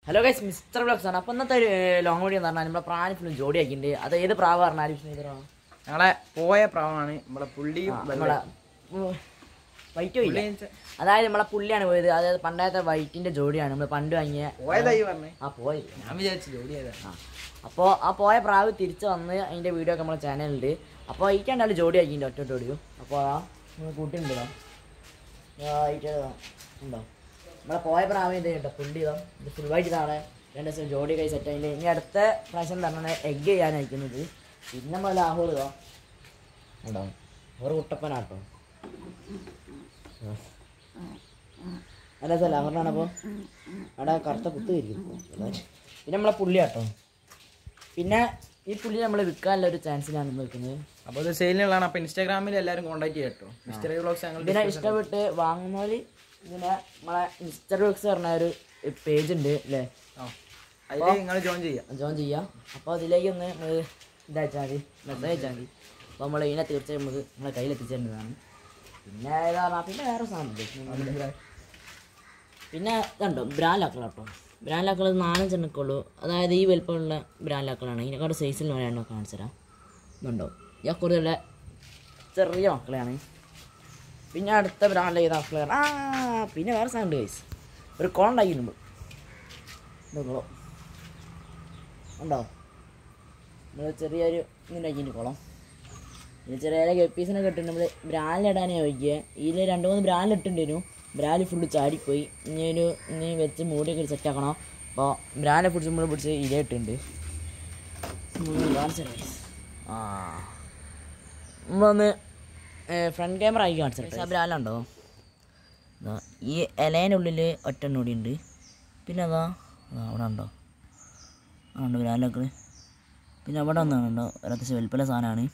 Hello guys mister blocks ആണ് അപ്പോൾ ഇന്നത്തെ ഒരു ലോങ് വീഡിയോ എന്ന് പറഞ്ഞാൽ നമ്മുടെ പ്രാണി ഫിലിം ജോഡി ആക്കിയിട്ടുണ്ട് അത് ഏത് പ്രാവ് പറഞ്ഞാലും സ്നേഹിതരാണ് ഞങ്ങളെ പോയ പ്രാവാണ് നമ്മളെ പുള്ളിയും നമ്മളെ വൈറ്റ് പോയില്ല പുള്ളിയും ചെ- അതായത് നമ്മളെ പുള്ളിയാണ് പോയത് അതായത് പണ്ടത്തെ വൈറ്റിന്റെ ജോഡിയാണ് നമ്മൾ പണ്ട് വാങ്ങിയ പോയതായി പറഞ്ഞേ ആ പോയി ഞാൻ വിചാരിച്ചു ജോലി ചെയ്താ ആ അപ്പോൾ ആ പോയ പ്രാവ് തിരിച്ച് വന്ന് അതിൻ്റെ വീഡിയോ ഒക്കെ നമ്മളെ ചാനലുണ്ട് അപ്പോൾ ഈ കണ്ടാലും ജോഡി ആക്കിയിട്ടുണ്ട് ഒറ്റ ജോഡിയും അപ്പോൾ ആ നിങ്ങൾ കൂട്ടിയിട്ടുണ്ടോ ഉണ്ടോ നമ്മളെ പോയ പ്രാവ് ഇത് കേട്ടോ പുള്ളി ഇതാ ഇത് ഫുൾ വൈറ്റ് ഇതാണ് രണ്ട് ദിവസം ജോഡി കൈ സെറ്റ് ആയില്ല ഇനി അടുത്ത പ്രാവശ്യം പറഞ്ഞാൽ എഗ് ചെയ്യാൻ അയക്കുന്നത് പിന്നെ നമ്മൾ ലാഹോർ ഇതാ ഉണ്ടോ ഒരു കുട്ടപ്പനാട്ടോ അല്ല സാർ ലാഹോറിനാണ് അപ്പോൾ അവിടെ കറുത്ത കുത്ത് വരും പിന്നെ നമ്മളെ പുള്ളിയാട്ടോ പിന്നെ ഈ പുള്ളി നമ്മൾ വിൽക്കാനുള്ള ഒരു ചാൻസിലാണ് നമ്മൾ വെക്കുന്നത് അപ്പോൾ ഇത് സെയിലിനുള്ളതാണ് അപ്പോൾ ഇൻസ്റ്റാഗ്രാമിൽ എല്ലാവരും കോൺടാക്ട് ചെയ്യട്ടോ മിസ്റ്ററി ബ്ലോഗ്സ് ഞങ്ങൾ ഇതിനെ ഇഷ്ടപ്പെട്ട് വാങ്ങുന്നവർ ഇതിനെ നമ്മളെ ഇൻസ്റ്റർ ബോക്സ് പറഞ്ഞ ഒരു പേജ് ഉണ്ട് അല്ലേ അതിൽ നിങ്ങൾ ജോയിൻ ചെയ്യാം ജോയിൻ ചെയ്യാം അപ്പോൾ അതിലേക്ക് ഒന്ന് നമ്മൾ ഇതയച്ചാൽ മതി മെസ്സേജ് അയച്ചാൽ മതി അപ്പോൾ നമ്മൾ ഇതിനെ തീർച്ചയായും നമുക്ക് നമ്മളെ കയ്യിൽ എത്തിച്ചേണ്ടതാണ് പിന്നെ ഏതാ പറഞ്ഞാൽ പിന്നെ വേറെ സാധനം പിന്നെ ഇതുണ്ടോ ബ്രാലാക്കൾ കേട്ടോ ബ്രാലാക്കൾ നാലഞ്ചെണ്ണൊക്കെ ഉള്ളൂ അതായത് ഈ വലിപ്പമുള്ള ബ്രാലാക്കളാണ് ഇതിനെക്കാട് സൈസിൽ വേണം കാണിച്ചു തരാം ഇതുണ്ടോ ഈ കൂടുതലുള്ള ചെറിയ മക്കളെയാണ് പിന്നെ അടുത്ത ബ്രാൻഡ് ചെയ്ത മക്കളാണ് ആ പിന്നെ വേറെ സാധനം ഉണ്ട് ഗൈസ് ഒരു കുളം ഉണ്ടാക്കിയിട്ടുണ്ട് ഇതോ ഉണ്ടോ നമ്മൾ ചെറിയൊരു ഇതുണ്ടാക്കിയിട്ട് കുളം പിന്നെ ചെറിയ ചെറിയ ഗപ്പീസിനെ കെട്ടിട്ട് നമ്മൾ ബ്രാലിടാനേ ചോദിക്കുക ഇതിൽ രണ്ട് മൂന്ന് ബ്രാലിട്ടുണ്ടായിരുന്നു ബ്രാല് ഫുള്ള് ചാടിപ്പോയി ഇനി ഒരു ഇനി വെച്ച് മൂടിയൊക്കെ സെറ്റ് ആക്കണം അപ്പോൾ ബ്രാലെ പിടിച്ച് നമ്മൾ പിടിച്ച് ഇല ഇട്ടുണ്ട് ആ നമ്മളൊന്ന് ഫ്രണ്ട് ക്യാമറ ആക്കി കാണിച്ചിട്ട് ആ ബ്രാലുണ്ടോ ദാ ഈ ഇലേൻ്റെ ഉള്ളിൽ ഒറ്റെണ്ണം കൂടി ഉണ്ട് പിന്നെ അതാ അതാ അവിടെ ഉണ്ടോ ആ ഉണ്ട് ബ്രാലൊക്കെ പിന്നെ അവിടെ ഒന്നാണുണ്ടോ ഒരു അത്യാവശ്യം വലിപ്പമുള്ള സാധനമാണ്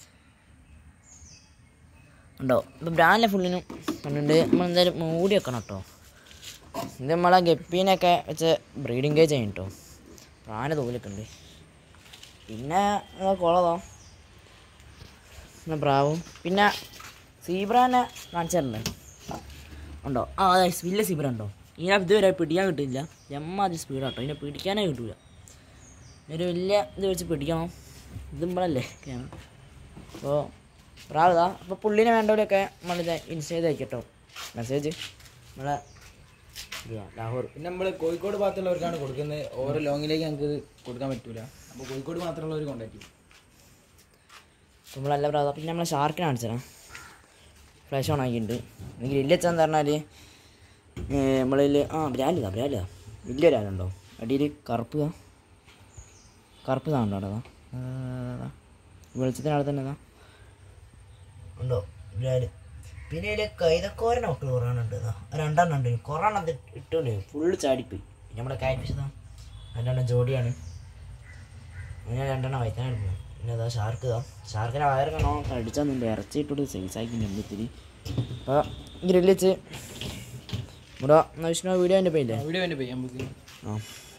ഉണ്ടോ ഇപ്പം ബ്രാൻഡിലെ ഫുള്ളിനും കണ്ടുണ്ട് നമ്മൾ എന്തായാലും മൂടി വെക്കണം കേട്ടോ ഇത് നമ്മളെ ഗപ്പീനൊക്കെ വെച്ച് ബ്രീഡിങ് കേജ് ചെയ്യും കേട്ടോ പ്രാന തോലൊക്കെ ഉണ്ട് പിന്നെ അതാ കുളതോ പിന്നെ പ്രാവും പിന്നെ സീബ്രാനെ കാണിച്ചിട്ടുണ്ട് ഉണ്ടോ ആ അതെ വലിയ സീബ്ര ഉണ്ടോ ഇതിനെ ഇതുവരെ പിടിക്കാൻ കിട്ടില്ല എമ്മാതി സ്പീഡാട്ടോ ഇതിനെ പിടിക്കാനേ കിട്ടൂല ഒരു വലിയ ഇത് വെച്ച് പിടിക്കണം ഇതുമ്പോഴല്ലേ അപ്പോൾ പ്രാവതാ അപ്പോൾ പുള്ളിനെ വേണ്ടവരൊക്കെ നമ്മളിത് ഇൻസ്റ്റയിൽ അയക്കട്ടോ മെസ്സേജ് നമ്മളെ ഇതാ, ലാഹോർ പിന്നെ നമ്മൾ കോഴിക്കോട് ഭാഗത്തുള്ളവർക്കാണ് കൊടുക്കുന്നത് ഓരോ ലോങ്ങിലേക്ക് ഞങ്ങൾക്ക് ഇത് കൊടുക്കാൻ പറ്റൂല അപ്പോൾ കോഴിക്കോട് മാത്രമുള്ളവർ കോൺടാക്ട് ചെയ്യും നമ്മളല്ല പ്രാവ പിന്നെ നമ്മളെ ഷാർക്കിനെ കാണിച്ചുതരാം ഫ്ലാഷ് ഓൺ ആക്കിയിട്ടുണ്ട് ഗ്രില്ല് വെച്ചാന്ന് പറഞ്ഞാൽ നമ്മളിൽ ആ ബ്രാലിതാ ബ്രാലിതാ വലിയ ഒരാളുണ്ടോ അടിയിൽ കറുപ്പ് ദാ. കറുപ്പ് സാധനം ഉണ്ടോ അതാ വെളിച്ചത്തിന് അവിടെ തന്നെ ഉണ്ടോ ബ്രാല് പിന്നെ ഇതിൽ കൈതക്കോരനെ ഒക്കെ കുറവാനുണ്ട് രണ്ടെണ്ണം ഉണ്ട് കുറവെണ്ണം ഇത് ഇട്ടുണ്ട് ഫുള്ള് ചാടിപ്പോയി പിന്നെ നമ്മുടെ കാറ്റ് രണ്ടെണ്ണം ജോഡിയാണ് അങ്ങനെ രണ്ടെണ്ണം വയ്ക്കാനാണ് പോകുന്നത് പിന്നെ അതാ ഷാർക്ക് ഇതാ ഷാർക്കിനെ വയറിങ്ങണോ കടിച്ചാന്നുണ്ട് ഇറച്ചിയിട്ടോട് സൈസാക്കി നിന്നിത്തിരി അപ്പോൾ ഗ്രില്ല് വെച്ച് ഇവിടെ വിഷ്ണു വീഡിയോ എൻ്റെ പേരില്ലേ വീഡിയോ വേണ്ടി പോയി നമുക്ക് ആ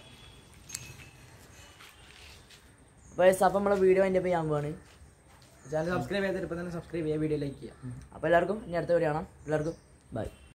അപ്പോൾ അപ്പം നമ്മളെ വീഡിയോ എൻ്റെ ചെയ്യാൻ പോവാണ് ചാനൽ സബ്സ്ക്രൈബ് ചെയ്തിട്ട് ഇപ്പം തന്നെ സബ്സ്ക്രൈബ് ചെയ്യുക വീഡിയോ ലൈക്ക് ചെയ്യുക അപ്പോൾ എല്ലാവർക്കും ഇനി അടുത്ത വീഡിയോ കാണാം എല്ലാവർക്കും ബൈ